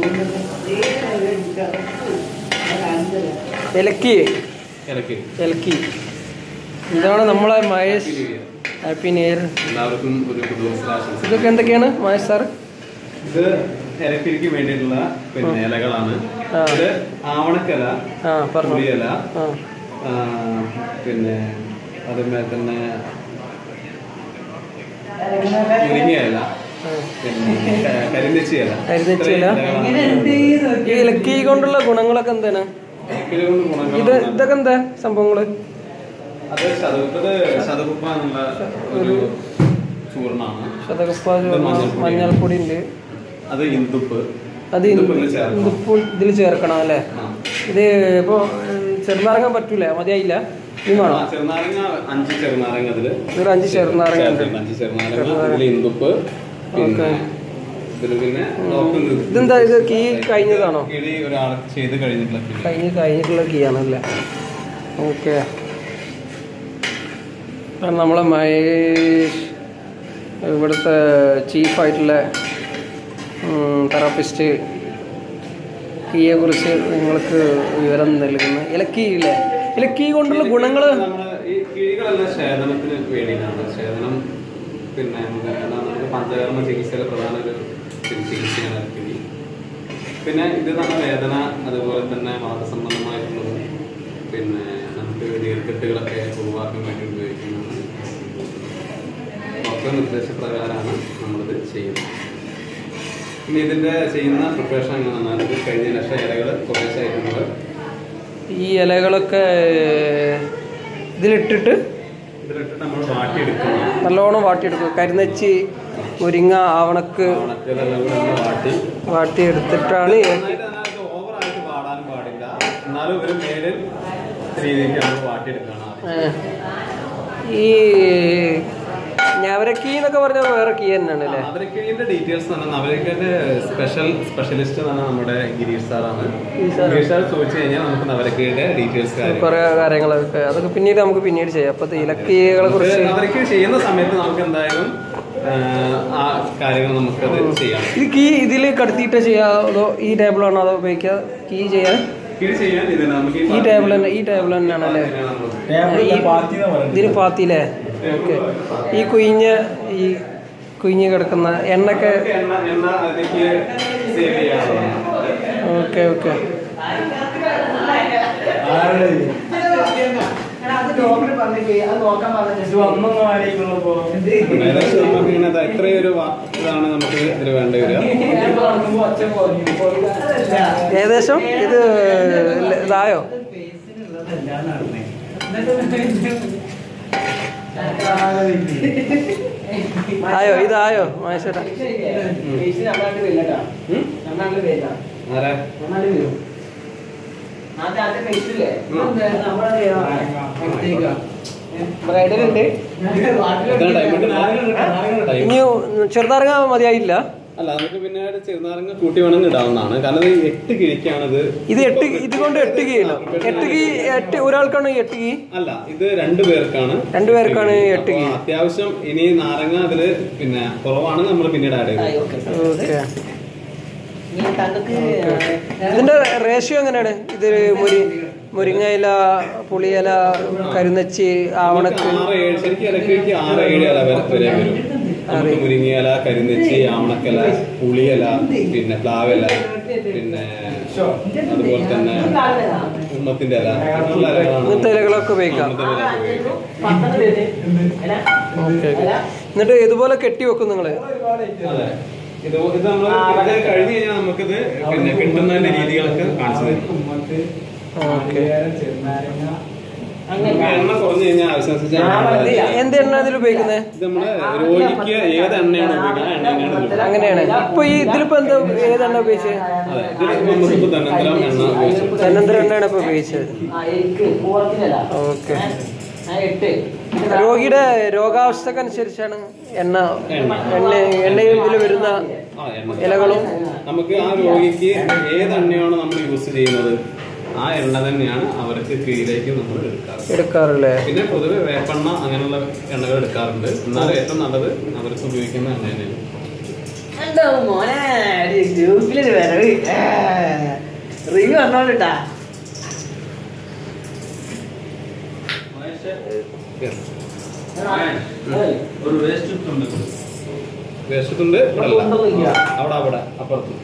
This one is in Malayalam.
ഇലക്കി ഇടയ്ക്ക് ഇലക്കി ഇതാണ് നമ്മളെ മഹേഷ് ഹാപ്പി ന്യൂ ഇയർ എല്ലാവർക്കും ഒരു പുതുവത്സരാശംസ ഇതൊക്കെ എന്തൊക്കെയാണ് മഹേഷ് സാർ ഇത് ഇലക്കിരിക്ക് വേണ്ടിയിട്ടുള്ള പിന്നെ ഇലകളാണ് ആ. ഇത് ആവണക്കല ആ പറഞ്ഞു പുളിയില ആ ആ, പിന്നെ അതുപോലെ തന്നെ മുരിങ്ങയില ആ. പിന്നെ ക- കരിനെച്ചി ഇല കരിനെച്ചി ഇല. ഇത്രയും ഇലകളാണ്. ഈ ഇലക്കി കൊണ്ടുള്ള ഗുണങ്ങളൊക്കെ എന്താണ് ഇലക്കിരി കൊണ്ട് ഗുണങ്ങൾ ഇത് ഇതൊക്കെ എന്താ സംഭവങ്ങള് അത് ശതകു- ഇത് ശതകുപ്പ എന്നുള്ള ഒരു ചൂർണ്ണമാണ് ശതകപ്പ ഇത് മഞ്ഞൾപ്പൊടി. മഞ്ഞൾപ്പൊടി ഉണ്ട് അത് ഇന്ദുപ്പ് അത് ഇന്ദുപ്പ് ഇതിൽ ചേർക്കണം. ഇതിപ്പോൾ ഇതിൽ ചേർക്കണം അല്ലേ ആ. ഇത് ഇപ്പോ ചെറുനാരങ്ങ പറ്റൂലേ മതിയായില്ല ഇനി വേണോ ആ, ചെറുനാരങ്ങ അഞ്ച് ചെറുനാരങ്ങ അതില് ഇതൊരു അഞ്ച് ചെറുനാരങ്ങ ഉണ്ട് ചേർത്തിട്ടുണ്ട്. അഞ്ച് ചെറുനാരങ്ങ ഇതിൽ ഇന്ദുപ്പ് പിന്നെ ഇതില് പിന്നെ ഡോക്ടർ നിർത്തി- ഇതെന്താ ഇത് കീ കഴിഞ്ഞതാണോ കിളി ഒരാൾ ചെയ്ത് കഴിഞ്ഞിട്ടുള്ള കിളി കഴിഞ്ഞ് കഴിഞ്ഞിട്ടുള്ള കീ ആണല്ലേ ഓക്കെ നമ്മളെ മഹേഷ് ഇവിടുത്തെ ചീഫായിട്ടുള്ള തെറാപ്പിസ്റ്റ് കീയെ കുറിച്ച് നിങ്ങൾക്ക് വിവരം നൽകുന്നു ഇലക്കീ ഇല്ലേ ഇലക്കീ കൊണ്ടുള്ള ഗുണങ്ങൾ നമ്മള് ഈ കിഴികളെല്ലാം ശേതനത്തിന് വേണ്ടിയിട്ടാണ് ശേതനം പിന്നെ എന്താണ് നമുക്ക് പഞ്ചകർമ്മ ചികിത്സയിലെ പ്രധാന ഒരു ചികിത്സയാണ് കിഴി പിന്നെ ഇത് നല്ല വേദന അതുപോലെ തന്നെ വാദസംബന്ധമായിട്ടുള്ളത് പിന്നെ നമുക്ക് നീർക്കെട്ടുകളൊക്കെ ഒഴിവാക്കാൻ വേണ്ടി ഉപയോഗിക്കുന്നതാണ് ഡോക്ടർ നിർദ്ദേശപ്രകാരമാണ് നമ്മളിത് ചെയ്യുന്നത് പിന്നെ ഇതിന്റെ ചെയ്യുന്ന പ്രിപ്പറേഷൻ എങ്ങനെയാണെന്ന് പറഞ്ഞാൽ ഇത് കഴിഞ്ഞ ലക്ഷം ഇലകൾ കുറേശ്ശായിട്ട് നമ്മൾ ഈ ഇലകളൊക്കെ ഇതിലിട്ടിട്ട് ഇതിലിട്ട് നമ്മൾ വാട്ടിയെടുക്കുന്നു നല്ലോണം വാട്ടിയെടുക്കും കരിനച്ചി മുരിങ്ങ ആവണക്ക് ഉണക്കലെല്ലാം കൂടെ നമ്മൾ വാട്ടി വാട്ടിയെടുത്തിട്ടാണ് ഈ- നന്നായിട്ട് അതിനകത്ത് ഓവറായിട്ട് പാടാനും പാടില്ല എന്നാലും ഒരു മേലിൽ രീതിക്ക് നമ്മൾ വാട്ടിയെടുക്കണം ആദ്യം. ഏ. ഈ ഞവരക്കീ എന്നൊക്കെ പറഞ്ഞാൽ വേറെ കീ തന്നെയാണ് അല്ലേ അവർക്ക് ഇതിന്റെ ഡീറ്റെയിൽസ് തന്നെ അവർക്ക് സ്പെഷ്യൽ സ്പെഷ്യലിസ്റ്റ് തന്നെ നമ്മുടെ ഗിരീഷ് സാറാണ് ഈ സാറ്. ഗിരീഷ് സാർ ചോദിച്ചു കഴിഞ്ഞാൽ നമുക്ക് നവരക്കയുടെ ഡീറ്റെയിൽസ് കാര്യം കുറെ കാര്യങ്ങളൊക്കെ അതൊക്കെ പിന്നീട് നമുക്ക് പിന്നീട് ചെയ്യാം അപ്പൊ ഇലക്കീകളെ കുറിച്ച് അവർക്ക് ചെയ്യുന്ന സമയത്ത് നമുക്ക് എന്തായാലും ആ, ആ കാര്യങ്ങൾ നമുക്കത് ചെയ്യാം ഇത് കീ ഇതിൽ കടത്തിയിട്ട് ചെയ്യാം അതോ ഈ ടേബിളാണോ അതോ ഉപയോഗിക്കുക കീ ചെയ്യാൻ ഇത് ചെയ്യാൻ ഇത് നമുക്ക് ഈ ടേബിൾ തന്നെ ഈ ടേബിൾ തന്നെയാണ് അല്ലേ നമ്മൾ ഇതിന് പാത്തിയില്ലേ ഓക്കെ ഈ കുയിഞ്ഞ ഈ കുയിഞ്ഞ് കിടക്കുന്ന എണ്ണൊക്കെ എണ്ണ എണ്ണ അതിലേക്ക് സേവ് ചെയ്യാനുള്ളതാണ് ഓക്കെ ഓക്കെ ഏകദേശം നമുക്ക് ഇങ്ങനെ ദാ ഇത്രയും ഒരു വാ- ഇതാണ് നമുക്ക് ഇതിൽ വേണ്ടി വരിക ഏകദേശം ഇത് ല- ഇതായോ ആയോ ഇതായോ മഹേശ്വര ആരാ ബ്രൈഡൽ ഉണ്ട് ഇതാണ് ഡയമണ്ട് ഡയമണ്ട്. ഇനി ചെറുതാറങ്ങ മതിയായില്ല അല്ല നമുക്ക് പിന്നെ ഒരു ചെറുനാരങ്ങ കൂട്ടി വേണമെങ്കിൽ ഇടാവുന്നതാണ് കാരണം ഇത് എട്ട് കിഴിക്കാണിത് ഇത് എട്ട് ഇത് കൊണ്ട് എട്ട് കീഴല്ലോ എട്ട് കീ എട്ട് ഒരാൾക്കാണ് ഈ എട്ട് കീ അല്ല ഇത് രണ്ടു പേർക്കാണ് രണ്ടു പേർക്കാണ് ഈ എട്ട് അപ്പൊ കീ അത്യാവശ്യം ഇനി നാരങ്ങ അതില് പിന്നെ കുറവാണ് നമ്മൾ പിന്നീട് ആഡ് ചെയ്തത് ഓക്കെ ഇതിന്റെ റേഷ്യോ എങ്ങനെയാണ് ഇത് മുരി മുരിങ്ങയില പുളിയില കരുന്നച്ചി ആവണക്ക് ആറ് ഏഴ് ശരിക്കും ഇലക്കിഴിക്ക് ആറ് ഏഴ് ഇല വരെ വരെ വരും നമുക്ക് മുരിങ്ങയില കരിനെച്ചി ആവണക്കല പുളിയില പിന്നെ പ്ലാവില പിന്നെ അതുപോലെ തന്നെ ഉമ്മത്തിന്റെ ഇല അങ്ങനെയുള്ള ഇലകളാണ് ഇങ്ങനത്തെ ഇലകളൊക്കെ ഉപയോഗിക്കാം ഉമ്മത്തിന്റെ ഇല ഉപയോഗിക്കുക. ഓക്കെ എന്നിട്ട് ഇതുപോലെ കെട്ടി വെക്കും നിങ്ങള് അതെ ഇത് ഇത് നമ്മൾ ഇത് കഴിഞ്ഞ് കഴിഞ്ഞാൽ നമുക്കിത് പിന്നെ കിട്ടുന്നതിന്റെ രീതികളൊക്കെ കാണിച്ചു തരും ഓക്കെ നമുക്ക് എണ്ണ കുറഞ്ഞു കഴിഞ്ഞാൽ ആവശ്യമനുസരിച്ച് എന്ത് എണ്ണ ഇതിൽ ഉപയോഗിക്കുന്നത് ഇത് നമ്മള് രോഗിക്ക് ഏത് എണ്ണയാണ് ഉപയോഗിക്കുന്നത് ആ എണ്ണ തന്നെയാണ് ഇതിൽ അങ്ങനെയാണ് ഇപ്പൊ ഈ ഇതിലിപ്പോ എന്താ ഏതെണ്ണ ഉപയോഗിച്ചത് അതെ ഇതിൽ നമുക്കിപ്പോ തന്നെന്തരം എണ്ണ ഉപയോഗിച്ചു ധനന്തര എണ്ണയാണ് ഇപ്പൊ ഉപയോഗിച്ചത് ഓക്കെ രോഗിയുടെ രോഗാവസ്ഥക്കനുസരിച്ചാണ് എണ്ണ എണ്ണ എണ്ണയും ഇതിൽ വരുന്ന ആ എണ്ണ ഇലകളും നമുക്ക് ആ രോഗിക്ക് ഏത് എണ്ണയാണോ നമ്മൾ യൂസ് ചെയ്യുന്നത് ആ എണ്ണ തന്നെയാണ് അവർക്ക് കീഴിലേക്ക് നമ്മൾ എടുക്കാറ് എടുക്കാറില്ലേ പിന്നെ പൊതുവെ വേപ്പെണ്ണ അങ്ങനെയുള്ള എണ്ണകൾ എടുക്കാറുണ്ട് എന്നാലും ഏറ്റവും നല്ലത് അവർക്ക് ഉപയോഗിക്കുന്ന എണ്ണ തന്നെയാണ് എന്തോ മോനെ ഗ്രൂപ്പിലൊരു വരവ് റിവ്യൂ വന്നോണ്ടാ ഒരു വേസ്റ്റ് തുണ്ട് വേസ്റ്റ് തുണ്ട് അവിടെ അവിടെ അപ്പുറത്ത്